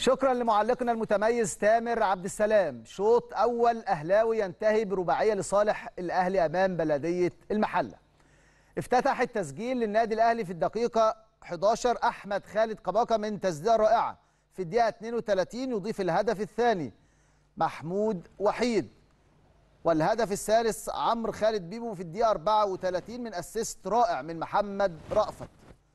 شكرا لمعلقنا المتميز تامر عبد السلام شوط اول اهلاوي ينتهي برباعيه لصالح الاهلي امام بلديه المحله افتتح التسجيل للنادي الاهلي في الدقيقه 11 احمد خالد قباقه من تسديده رائعه في الدقيقه 32 يضيف الهدف الثاني محمود وحيد والهدف الثالث عمرو خالد بيبو في الدقيقه 34 من اسيست رائع من محمد رأفت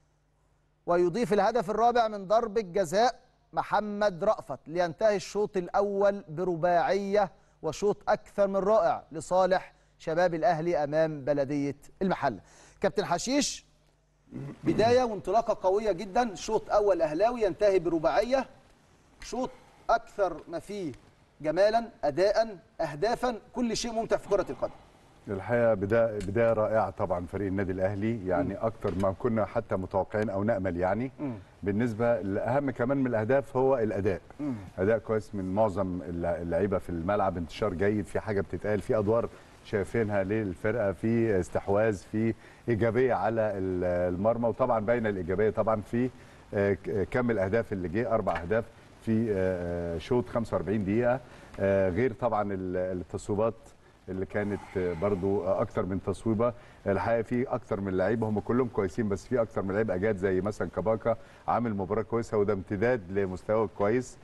ويضيف الهدف الرابع من ضربة جزاء محمد رأفت لينتهي الشوط الأول برباعية وشوط أكثر من رائع لصالح شباب الأهلي أمام بلدية المحلة كابتن حشيش بداية وانطلاقة قوية جدا شوط أول أهلاوي ينتهي برباعية شوط أكثر ما فيه جمالا أداء أهدافا كل شيء ممتع في كرة القدم الحقيقه بدايه بدايه رائعه طبعا فريق النادي الاهلي يعني اكتر ما كنا حتى متوقعين او نامل يعني بالنسبه الاهم كمان من الاهداف هو الاداء اداء كويس من معظم اللعيبه في الملعب انتشار جيد في حاجه بتتقال في ادوار شايفينها للفرقه في استحواذ في ايجابيه على المرمى وطبعا باينه الايجابيه طبعا في آه، ك- كم الاهداف اللي جه اربع اهداف في آه، شوط 45 دقيقه آه، غير طبعا ال- التصويبات اللي كانت برضو اكتر من تصويبه الحقيقه في اكتر من لعيبه هم كلهم كويسين بس في اكتر من لعيب اجاد زي مثلا كاباكا عامل مباراه كويسه وده امتداد لمستوى كويس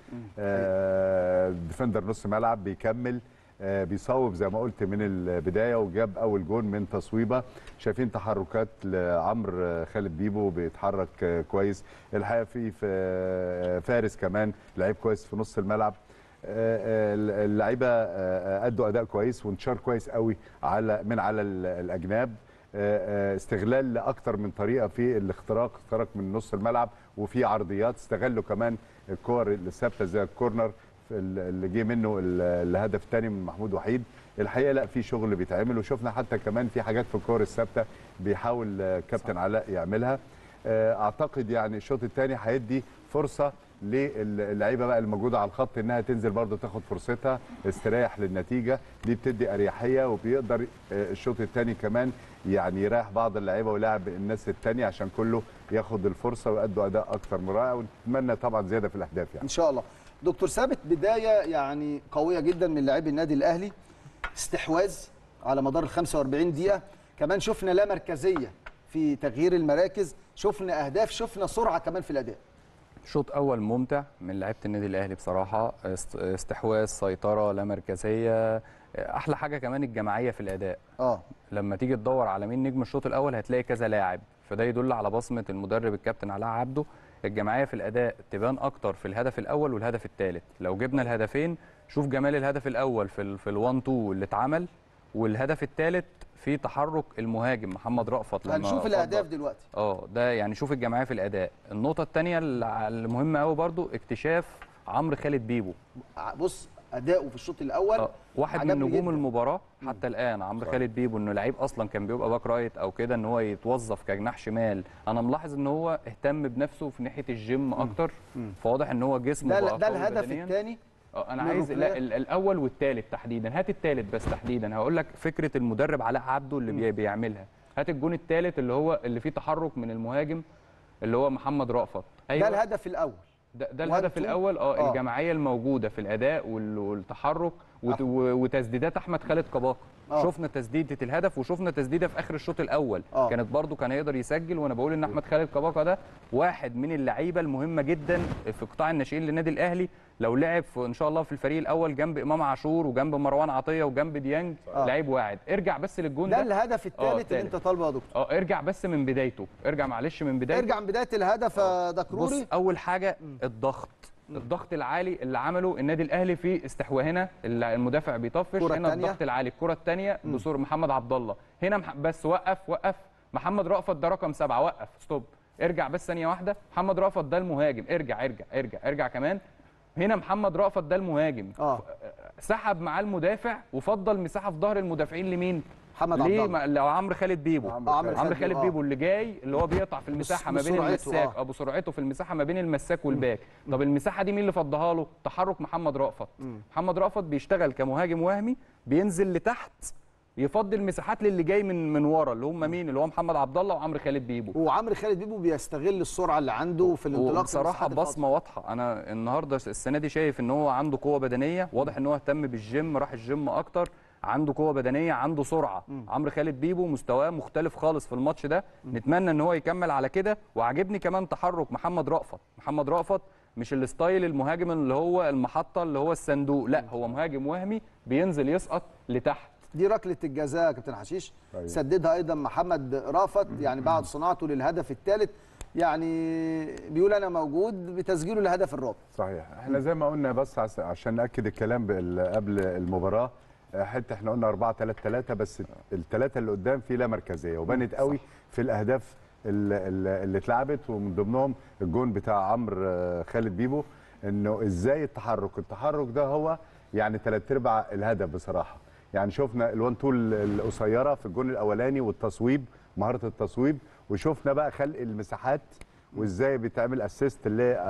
آه ديفندر نص ملعب بيكمل آه بيصوب زي ما قلت من البدايه وجاب اول جون من تصويبه شايفين تحركات لعمرو آه، خالد بيبو بيتحرك آه، كويس الحقيقه في في آه، فارس كمان لعيب كويس في نص الملعب آه، آه، اللعيبه آه، آه، ادوا اداء كويس وانتشار كويس قوي على من على ال- الاجناب آه، آه، استغلال لاكتر من طريقه في الاختراق اختراق من نص الملعب وفي عرضيات استغلوا كمان الكور الثابته زي الكورنر في ال- اللي جه منه ال- الهدف الثاني من محمود وحيد الحقيقه لا في شغل بيتعمل وشفنا حتى كمان في حاجات في الكور الثابته بيحاول آه، كابتن علاء يعملها آه، اعتقد يعني الشوط الثاني هيدي فرصه للعيبه بقى الموجوده على الخط انها تنزل برضه تاخد فرصتها استريح للنتيجه دي بتدي اريحيه وبيقدر آه، الشوط الثاني كمان يعني يريح بعض اللعيبه ويلاعب الناس الثانيه عشان كله ياخد الفرصه ويأدوا اداء اكتر من رائع ونتمنى طبعا زياده في الاهداف يعني ان شاء الله دكتور ثابت بدايه يعني قويه جدا من لاعبي النادي الاهلي استحواذ على مدار ال 45 دقيقه كمان شفنا لا مركزيه في تغيير المراكز شفنا اهداف شفنا سرعه كمان في الاداء شوط اول ممتع من لعيبه النادي الاهلي بصراحه است- استحواذ سيطره لا مركزيه احلى حاجه كمان الجماعيه في الاداء اه لما تيجي تدور على مين نجم الشوط الاول هتلاقي كذا لاعب فده يدل على بصمه المدرب الكابتن علاء عبده الجماعيه في الاداء تبان اكتر في الهدف الاول والهدف الثالث لو جبنا الهدفين شوف جمال الهدف الاول في ال في ال1 2 اللي اتعمل والهدف الثالث في تحرك المهاجم محمد رأفت لما هنشوف فضل- الاهداف دلوقتي اه ده يعني شوف الجماعيه في الاداء النقطه الثانيه المهمه قوي برضو اكتشاف عمرو خالد بيبو ع- بص اداؤه في الشوط الاول آه، واحد من عجبني نجوم جداً. المباراه حتى الان عمرو خالد بيبو انه لعيب اصلا كان بيبقى باك رايت او كده ان هو يتوظف كجناح شمال انا ملاحظ ان هو اهتم بنفسه في ناحيه الجيم اكتر فواضح ان هو جسمه ده بقى ده قوي الهدف بدنياً. الثاني اه انا من عايز لا الركنية. ال- الاول والثالث تحديدا هات الثالث بس تحديدا هقول لك فكره المدرب علاء عبده اللي بي بيعملها هات الجون الثالث اللي هو اللي فيه تحرك من المهاجم اللي هو محمد رأفت ده الهدف الاول ده, ده One, الهدف two. الاول اه آه. الجماعيه الموجوده في الاداء وال- والتحرك وت- و- وتسديدات احمد خالد قباقه آه. شفنا تسديده الهدف وشفنا تسديده في اخر الشوط الاول آه. كانت برضو كان هيقدر يسجل وانا بقول ان احمد خالد قباقه ده واحد من اللعيبه المهمه جدا في قطاع الناشئين للنادي الاهلي لو لعب في ان شاء الله في الفريق الاول جنب امام عاشور وجنب مروان عطيه وجنب ديانج آه. لعيب واعد ارجع بس للجون ده ده, الهدف الثالث اللي التالت. انت طالبه يا دكتور اه ارجع بس من بدايته ارجع معلش من بدايته ارجع من بدايه الهدف يا بص دكروري اول حاجه الضغط الضغط العالي اللي عمله النادي الاهلي في استحواء هنا المدافع بيطفش الكرة هنا التانية. الضغط العالي الكره الثانيه بصور محمد عبد الله هنا مح... بس وقف وقف محمد رأفت ده رقم سبعة وقف ستوب ارجع بس ثانيه واحده محمد رأفت ده المهاجم ارجع ارجع ارجع ارجع كمان هنا محمد رأفت ده المهاجم اه سحب معاه المدافع وفضل مساحه في ظهر المدافعين لمين محمد عبد ليه الله ما- لو عمرو خالد بيبو عمرو عمرو عمرو خالد خالد بيبو، آه. بيبو اللي جاي اللي هو بيقطع في المساحه ما بين بسرعته، المساك آه. ابو سرعته في المساحه ما بين المساك والباك طب المساحه دي مين اللي فضها له تحرك محمد رأفت محمد رأفت بيشتغل كمهاجم وهمي بينزل لتحت يفضي المساحات للي جاي من من ورا اللي هم مين اللي هو محمد عبد الله وعمرو خالد بيبو وعمرو خالد بيبو بيستغل السرعه اللي عنده في الانطلاق في بصراحه المساحات الفاضية. بصمه واضحه انا النهارده السنه دي شايف ان هو عنده قوه بدنيه واضح ان هو اهتم بالجيم راح الجيم اكتر عنده قوه بدنيه عنده سرعه عمرو خالد بيبو مستواه مختلف خالص في الماتش ده نتمنى ان هو يكمل على كده وعجبني كمان تحرك محمد رأفت محمد رأفت مش الستايل المهاجم اللي هو المحطه اللي هو الصندوق لا هو مهاجم وهمي بينزل يسقط لتحت دي ركله الجزاء يا كابتن حشيش أيوة. سددها ايضا محمد رافت يعني بعد صناعته للهدف الثالث يعني بيقول انا موجود بتسجيله للهدف الرابع صحيح احنا زي ما قلنا بس عس- عشان ناكد الكلام بال- قبل المباراه آه، حته احنا قلنا 4 3 3 بس الثلاثه اللي قدام في لا مركزيه وبانت قوي في الاهداف ال- ال- اللي اتلعبت ومن ضمنهم الجون بتاع عمرو آه، خالد بيبو انه ازاي التحرك التحرك ده هو يعني ثلاث ارباع الهدف بصراحه يعني شفنا الوان تول القصيره في الجون الاولاني والتصويب مهاره التصويب وشفنا بقى خلق المساحات وازاي بيتعمل اسيست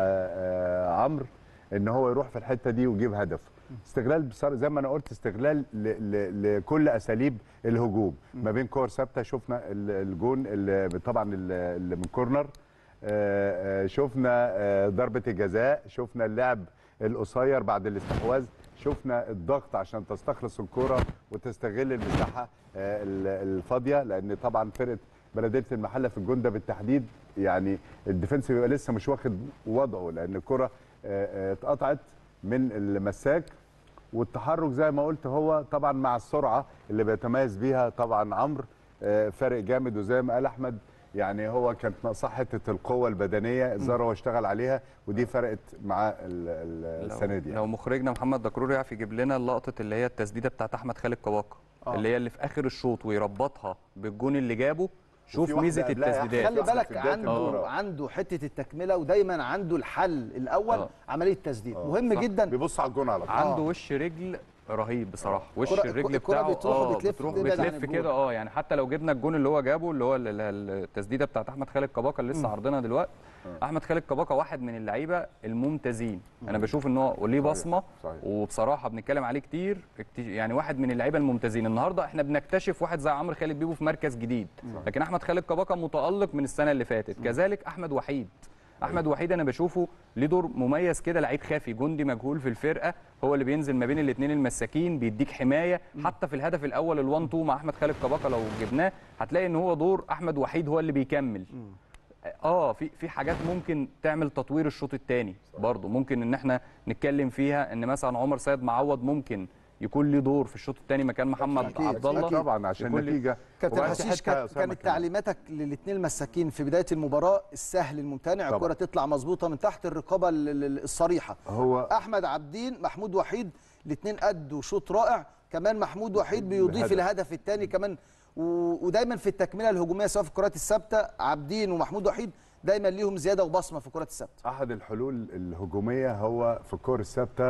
لعمرو ان هو يروح في الحته دي ويجيب هدف استغلال بصراحة زي ما انا قلت استغلال ل ل لكل اساليب الهجوم ما بين كور ثابته شفنا ال- الجون اللي طبعا ال- اللي من كورنر آه، آه، شفنا آه، ضربه الجزاء شفنا اللعب القصير بعد الاستحواذ شفنا الضغط عشان تستخلص الكره وتستغل المساحه آه، ال- الفاضيه لان طبعا فرقه بلديه المحله في الجون ده بالتحديد يعني الديفنس بيبقى لسه مش واخد وضعه لان الكره آه، آه، اتقطعت من المساك والتحرك زي ما قلت هو طبعا مع السرعه اللي بيتميز بيها طبعا عمرو آه، فارق جامد وزي ما قال احمد يعني هو كانت ناقصه حته القوه البدنيه الذره هو اشتغل عليها ودي فرقت معاه ال- ال- لو- السنه دي لو يعني. مخرجنا محمد دكرور يعرف يجيب لنا لقطه اللي هي التسديده بتاعت احمد خالد كواكا آه. اللي هي اللي في اخر الشوط ويربطها بالجون اللي جابه شوف وفي واحدة ميزه قبلها يا التسديدات خلي واحدة بالك في بداية عنده المباراة. عنده حته التكمله ودايما عنده الحل الاول آه. عمليه تسديد آه، مهم صح. جدا بيبص على الجون على طول عنده آه. وش رجل رهيب بصراحه وش الكرة- الرجل الكرة بتاعه بتروح اه وبتلف بتروح تبعد عن بتلف الجول. كده اه يعني حتى لو جبنا الجون اللي هو جابه اللي هو ال- ال- التسديده بتاعت احمد خالد كباكا اللي لسه عارضينها دلوقتي احمد خالد كباكا واحد من اللعيبه الممتازين انا بشوف ان هو وليه صحيح، بصمه صحيح. وبصراحه بنتكلم عليه كتير اكت- يعني واحد من اللعيبه الممتازين النهارده احنا بنكتشف واحد زي عمرو خالد بيبو في مركز جديد لكن احمد خالد كباكا متالق من السنه اللي فاتت كذلك احمد وحيد احمد وحيد انا بشوفه ليه دور مميز كده لعيب خافي جندي مجهول في الفرقه هو اللي بينزل ما بين الاثنين المساكين بيديك حمايه حتى في الهدف الاول ال1 2 مع احمد خالد كباكا لو جبناه هتلاقي ان هو دور احمد وحيد هو اللي بيكمل اه في في حاجات ممكن تعمل تطوير الشوط الثاني برضه ممكن ان احنا نتكلم فيها ان مثلا عمر سيد معوض ممكن يكون ليه دور في الشوط الثاني مكان محمد أكيد، عبد الله أكيد. طبعا عشان يكون لي- النتيجه كابتن وبعد حشيش حتة كانت أسامة كانت كمان. تعليماتك للاثنين المساكين في بدايه المباراه السهل الممتنع طبعا. الكره تطلع مظبوطه من تحت الرقابه ال- ال- الصريحه هو احمد عبدين محمود وحيد الاثنين ادوا شوط رائع كمان محمود وحيد بيضيف بهدف. الهدف الثاني كمان و- ودايما في التكمله الهجوميه سواء في الكرات الثابته عبدين ومحمود وحيد دايما ليهم زياده وبصمه في الكرات الثابته احد الحلول الهجوميه هو في الكور الثابته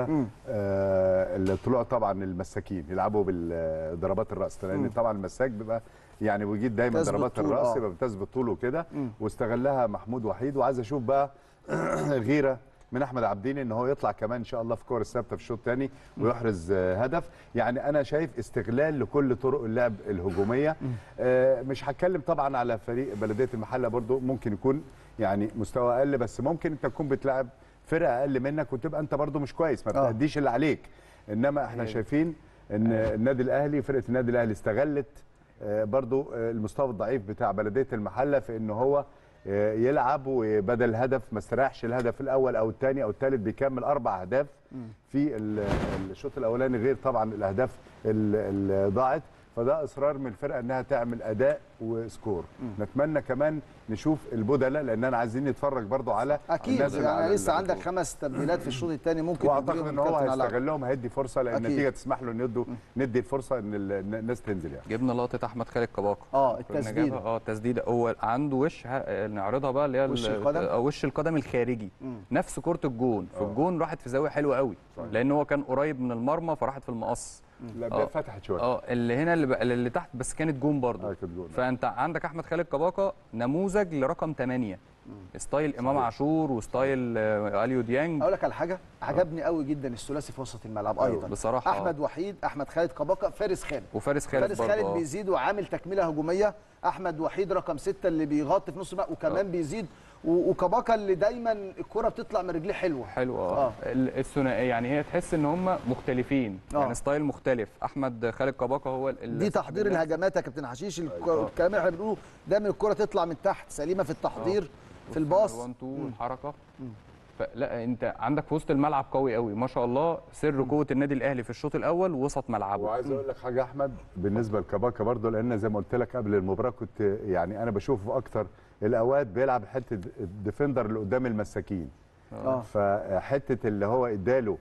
آه اللي طلوع طبعا المساكين يلعبوا بالضربات الراس لان طبعا المساك بيبقى يعني بيجيب دايما بيمتاز ضربات بالطول، الراس آه. يبقى بيمتاز بالطول وكده واستغلها محمود وحيد وعايز اشوف بقى غيره من احمد عبدين ان هو يطلع كمان ان شاء الله في كور الثابته في الشوط الثاني ويحرز آه، هدف يعني انا شايف استغلال لكل طرق اللعب الهجوميه آه، مش هتكلم طبعا على فريق بلديه المحله برضو ممكن يكون يعني مستوى اقل بس ممكن انت تكون بتلعب فرقه اقل منك وتبقى انت برضو مش كويس ما آه. بتأديش اللي عليك انما احنا شايفين ان النادي الاهلي فرقه النادي الاهلي استغلت آه، برضو آه، المستوى الضعيف بتاع بلديه المحله في ان هو آه، يلعب وبدل الهدف ما استريحش الهدف الاول او الثاني او الثالث بيكمل اربع اهداف في ال- الشوط الاولاني غير طبعا الاهداف ال- اللي ضاعت فده اصرار من الفرقه انها تعمل اداء وسكور نتمنى كمان نشوف البدلاء لاننا عايزين نتفرج برضو على اكيد الناس اللي على يعني لسه عندك البطولة. خمس تبديلات في الشوط الثاني ممكن واعتقد تديهم ان هو الكابتن على العقل. هيستغلهم هيدي فرصه لان أكيد. النتيجه تسمح له انه يدوا ندي الفرصه ان ال- الناس تنزل يعني جبنا لقطه احمد خالد كباكا اه كنا التسديده جابها- اه التسديده هو عنده وش ه- نعرضها بقى اللي هي وش ال- القدم؟ آه، وش القدم الخارجي مم. نفس كره الجون في آه. الجون راحت في زاويه حلوه قوي صحيح. لان هو كان قريب من المرمى فراحت في المقص لا آه. فتحت شويه اه اللي هنا اللي, بقى اللي تحت بس كانت جون برضه آه، كانت جون. فانت عندك احمد خالد كباكا نموذج لرقم 8 ستايل امام عاشور وستايل آه، اليو ديانج اقول لك على حاجه عجبني قوي جدا الثلاثي في وسط الملعب ايضا بصراحة، آه. احمد وحيد احمد خالد كباكا فارس خالد وفارس خالد فارس برضه خالد آه. بيزيد وعامل تكمله هجوميه احمد وحيد رقم ستة اللي بيغطي في نص الملعب وكمان بيزيد و- وكباكا اللي دايما الكره بتطلع من رجليه حلوه حلو آه. اه ال- الثنائيه يعني هي تحس ان هم مختلفين آه. يعني ستايل مختلف احمد خالد كباكا هو ال- دي صاحب تحضير الناس. الهجمات يا كابتن حشيش الك- آه. الكلام اللي احنا بنقوله دايما الكره تطلع من تحت سليمه في التحضير في الباص 1 2 والحركه فلا انت عندك في وسط الملعب قوي قوي ما شاء الله سر قوه النادي الاهلي في الشوط الاول وسط ملعبه وعايز اقول لك حاجه يا احمد بالنسبه لكباكا برضه لان زي ما قلت لك قبل المباراه كنت يعني انا بشوفه في اكتر الاوقات بيلعب حته الديفندر اللي قدام المساكين اه فحته اللي هو اداله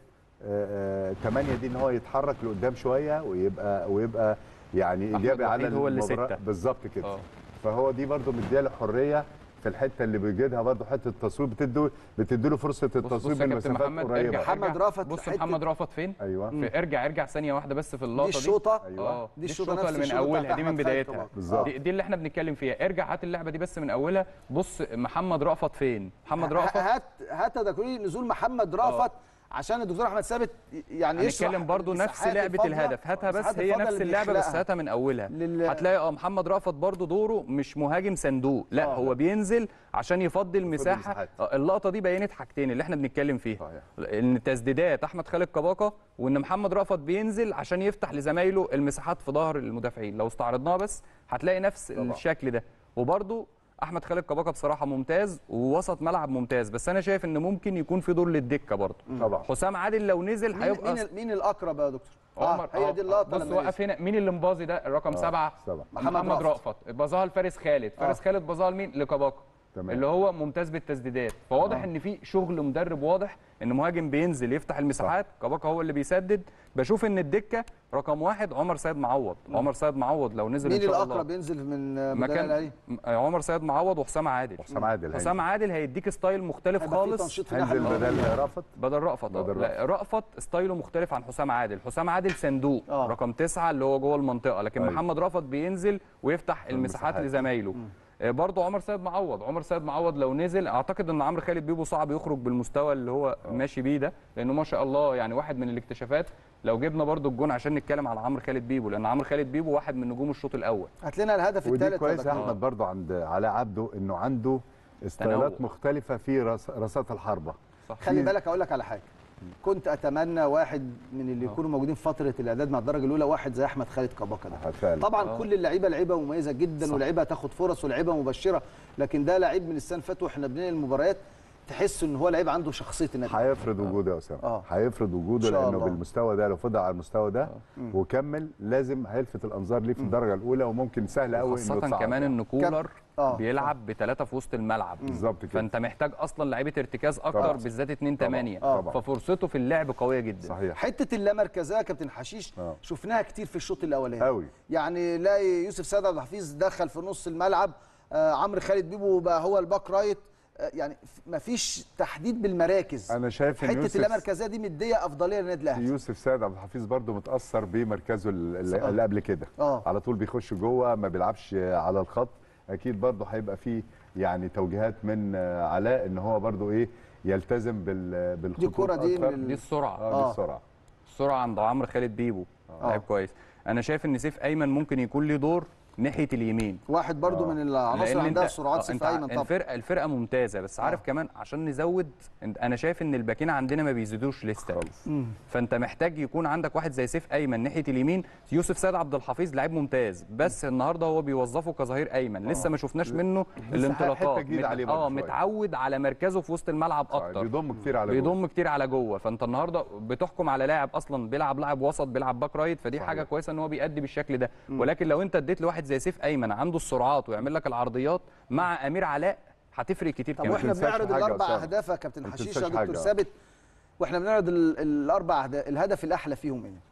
8 دي ان هو يتحرك لقدام شويه ويبقى ويبقى يعني أحمد ايجابي على وحيد هو اللي المباراة. ستة. بالظبط كده اه فهو دي برضه مدياله حريه في الحته اللي بيجدها برضه حته التصويب بتدي بتديله فرصه بص بص التصويب يا من كابتن مسافات محمد قريبه ارجع محمد ارجع. رافت بص في حتة- محمد رافت فين ايوه في ارجع ارجع ثانيه واحده بس في اللقطه دي دي الشوطه أيوة. اه دي دي الشوطة الشوطه نفس اللي من الشوطة اولها بتاعت دي من أحمد خالد بدايتها طبعا. بالظبط. دي, دي اللي احنا بنتكلم فيها ارجع هات اللعبه دي بس من اولها بص محمد رافت فين محمد رافت هات هات يا دكتور نزول محمد رافت عشان الدكتور احمد ثابت يعني يشرح هنتكلم برضو نفس المساحات لعبه الفاضلة الهدف هاتها بس والمساحات هي الفاضلة نفس اللي اللعبه بس بيخلقها. هاتها من اولها لل- هتلاقي اه محمد رافت برضو دوره مش مهاجم صندوق لا آه. هو بينزل عشان يفضي المساحه مساحات. آه، اللقطه دي بينت حاجتين اللي احنا بنتكلم فيها صحيح. ان تسديدات احمد خالد كباكا وان محمد رافت بينزل عشان يفتح لزمايله المساحات في ظهر المدافعين لو استعرضناها بس هتلاقي نفس طبعا. الشكل ده وبرضو احمد خالد كباكا بصراحه ممتاز ووسط ملعب ممتاز بس انا شايف ان ممكن يكون في دور للدكه برضو طبعا حسام عادل لو نزل مين هيبقى مين, ال- مين الاقرب يا دكتور عمر آه هي دي اللقطه بص لما وقف هنا مين اللي مبازي ده الرقم سبعة سبعة. محمد محمد, محمد رأفت. رأفت بازاها لفارس خالد فارس آه. خالد بازاها لمين لكباكا تمام. اللي هو ممتاز بالتسديدات فواضح آه. ان في شغل مدرب واضح ان مهاجم بينزل يفتح المساحات كباكا هو اللي بيسدد بشوف ان الدكه رقم واحد عمر سيد معوض عمر سيد معوض لو نزل مين ان شاء الاقرب الله ينزل من بدل مكان الاهلي م- عمر سيد معوض وحسام عادل حسام عادل حسام عادل هيديك ستايل مختلف هيبقى في خالص تنشيط في الناحيه هينزل الهجومية. بدل رافت بدل رأفت آه. بدل لا رأفت ستايله مختلف عن حسام عادل حسام عادل صندوق آه. رقم تسعة اللي هو جوه المنطقة لكن أيوة. محمد رأفت بينزل ويفتح المساحات المساحات. لزمايله آه، برضه عمر سيد معوض عمر سيد معوض لو نزل اعتقد ان عمرو خالد بيبو صعب يخرج بالمستوى اللي هو ماشي بيه ده لانه ما شاء الله يعني واحد من الاكتشافات لو جبنا برضه الجون عشان نتكلم على عمرو خالد بيبو لان عمرو خالد بيبو واحد من نجوم الشوط الاول هات لنا الهدف ودي الثالث كويس يا احمد برضه عند علاء عبده انه عنده ستايلات تنوع. مختلفه في رص- رصات الحربه صح خلي بالك اقول لك على حاجه كنت اتمنى واحد من اللي يكونوا موجودين في فتره الاعداد مع الدرجه الاولى واحد زي احمد خالد كباكا ده فعلا طبعا آه. كل اللعيبه لعيبه مميزه جدا صح. ولعيبه هتاخد فرص ولعيبه مبشره لكن ده لعيب من السنه اللي فاتت واحنا بننقل المباريات تحس ان هو لعيب عنده شخصيه النادي هيفرض وجوده يا اسامه آه. هيفرض وجوده إن شاء لانه الله. بالمستوى ده لو فضل على المستوى ده وكمل لازم هيلفت الانظار ليه في الدرجه الاولى وممكن سهل قوي انه خاصة يتصعد كمان يعني. ان كولر آه. بيلعب بثلاثة في وسط الملعب بالظبط كده فانت محتاج اصلا لعيبه ارتكاز اكتر طبعاً. بالذات 2 طبعاً. 8 آه. طبعاً. ففرصته في اللعب قويه جدا صحيح حته اللامركزيه يا كابتن حشيش آه. شفناها كتير في الشوط الاولاني قوي يعني لاقي يوسف سيد عبد الحفيظ دخل في نص الملعب آه عمرو خالد بيبو بقى هو الباك رايت آه يعني مفيش تحديد بالمراكز انا شايف ان حته يوسف اللامركزيه دي مديه افضليه للنادي الاهلي يوسف سيد عبد الحفيظ برضه متاثر بمركزه اللي, آه. اللي قبل كده آه. على طول بيخش جوه ما بيلعبش على الخط اكيد برضه هيبقى فيه يعني توجيهات من آه، علاء ان هو برضه ايه يلتزم بال بالخطوط الكرة دي أكتر. من دي السرعه اه آه. دي السرعه السرعه عند عمرو خالد بيبو لعيب كويس انا شايف ان سيف ايمن ممكن يكون له دور ناحيه اليمين واحد برضو آه. من العناصر اللي لأن عندها أنت- سرعات آه، سيف أنت ايمن طبعا الفرقه الفرقه ممتازه بس عارف آه. كمان عشان نزود أنت- انا شايف ان الباكين عندنا ما بيزيدوش لسه خالص فانت محتاج يكون عندك واحد زي سيف ايمن ناحيه اليمين يوسف سيد عبد الحفيظ لعيب ممتاز بس النهارده هو بيوظفه كظهير ايمن لسه ما شفناش منه الانطلاقات حتة جديدة عليه برضه اه شوية. متعود على مركزه في وسط الملعب صحيح. اكتر بيضم كتير على جوه. بيضم كتير على جوه فانت النهارده بتحكم على لاعب اصلا بيلعب لاعب وسط بيلعب باك رايت فدي صحيح. حاجه كويسه ان هو بيأدي بالشكل ده ولكن لو انت اديت لواحد زي سيف ايمن عنده السرعات ويعمل لك العرضيات مع امير علاء هتفرق كتير طب كمان واحنا تنساش بنعرض حاجة يا الاربع أسامة. اهداف يا كابتن ما حشيش يا تنساش دكتور حاجة. ثابت واحنا بنعرض ال- الاربع اهداف الهدف الاحلى فيهم ايه؟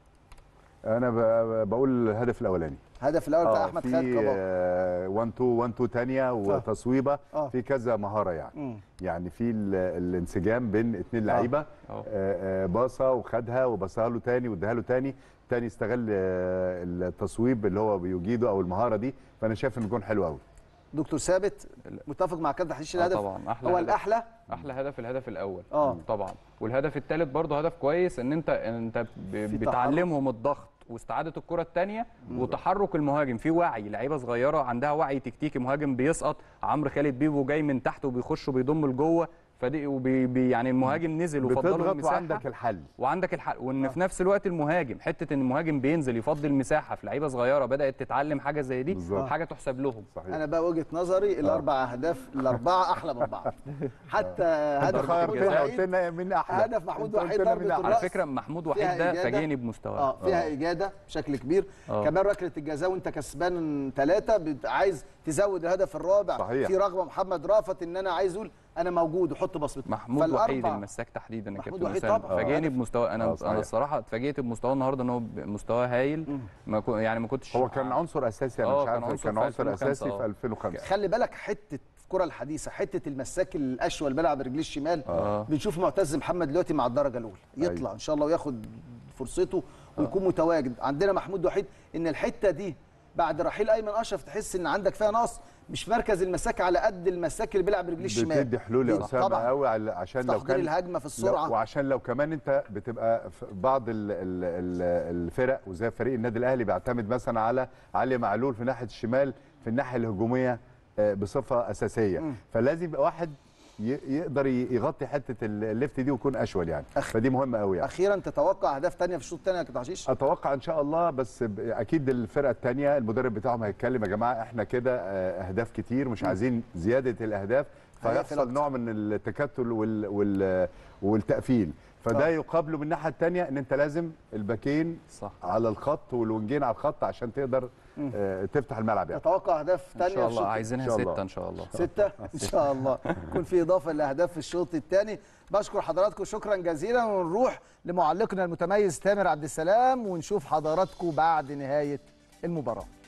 انا ب- بقول الهدف الاولاني الهدف الاول بتاع احمد خالد في كباكا 1 2 1 2 ثانيه وتصويبه آه. في كذا مهاره يعني مم. يعني في ال- الانسجام بين اثنين لعيبه آه. آه، آه، باصه وخدها وبصها له تاني واداها له تاني تاني استغل آه، التصويب اللي هو بيجيده او المهاره دي فانا شايف ان الجون حلو قوي دكتور ثابت متفق مع كابتن حشيش آه الهدف طبعا احلى هو هدف. الاحلى احلى هدف الهدف الاول آه. طبعا والهدف الثالث برضه هدف كويس ان انت انت ب- في بتعلمهم الضغط واستعاده الكره الثانيه وتحرك المهاجم في وعي لعيبه صغيره عندها وعي تكتيكي مهاجم بيسقط عمرو خالد بيبو جاي من تحت وبيخش وبيضم لجوه فدي وبي بي يعني المهاجم نزل وفضله بتضغط المساحه وعندك الحل وعندك الحق وان في نفس الوقت المهاجم حته ان المهاجم بينزل يفضي المساحه في لعيبه صغيره بدات تتعلم حاجه زي دي بالظبط. حاجه تحسب لهم صحيح انا بقى وجهه نظري الاربع اهداف الاربعه احلى من بعض حتى هدف ضربة محمود الجزاء خيرتنا قلت وحيد لنا مين احلى هدف محمود أنت قلت وحيد لنا ضربة مين أحلى. على الرأس فكره محمود فيها وحيد ده إجادة. فاجئني بمستواه اه فيها اجاده بشكل كبير آه. كمان ركله الجزاء وانت كسبان ثلاثه عايز تزود الهدف الرابع صحيح. في رغبه محمد رافت ان انا عايز اقول انا موجود وحط بصمتي محمود وحيد فالأربع- المساك تحديدا يا محمود كابتن وحيد اسامه طبعاً. فاجئني آه. بمستوى انا آه، صحيح. انا الصراحه اتفاجئت بمستواه النهارده ان هو ب- مستواه هايل ما كو يعني ما كنتش هو كان عنصر اساسي انا آه، مش كان عارف عنصر كان في عنصر 2005 اساسي في آه. 2005 خلي بالك حته الكره الحديثه حته المساك الاشول بيلعب برجليه الشمال آه. بنشوف معتز محمد دلوقتي مع الدرجه الاولى يطلع أيوة. ان شاء الله وياخد فرصته ويكون متواجد عندنا محمود وحيد ان الحته دي بعد رحيل ايمن اشرف تحس ان عندك فيها نقص مش مركز المساك على قد المساك اللي بيلعب برجليه الشمال بتدي حلول يا دي اسامه طبعا قوي على- عشان لو تحضير كان الهجمه في لو السرعه وعشان لو كمان انت بتبقى في بعض ال ال ال الفرق وزي فريق النادي الاهلي بيعتمد مثلا على علي معلول في ناحيه الشمال في الناحيه الهجوميه آه، بصفه اساسيه فلازم يبقى واحد ي- يقدر ي- يغطي حته الليفت دي ويكون اشول يعني أخ- فدي مهمه قوي يعني اخيرا تتوقع اهداف ثانيه في الشوط الثاني يا كابتن حشيش اتوقع ان شاء الله بس ب- اكيد الفرقه الثانيه المدرب بتاعهم هيتكلم يا جماعه احنا كده آه، اهداف كتير مش عايزين زياده الاهداف هيقفل فيحصل أكتر. نوع من التكتل وال وال والتقفيل فده آه. يقابله من الناحيه الثانيه ان انت لازم الباكين صح على الخط والونجين على الخط عشان تقدر آه، تفتح الملعب يعني تتوقع اهداف ان ثانيه شاء الله عايزينها إن شاء الله. سته ان شاء الله ستة إن شاء الله يكون في إضافة لأهداف في الشوط الثاني بشكر حضراتكم شكرا جزيلا ونروح لمعلقنا المتميز تامر عبد السلام ونشوف حضراتكم بعد نهاية المباراة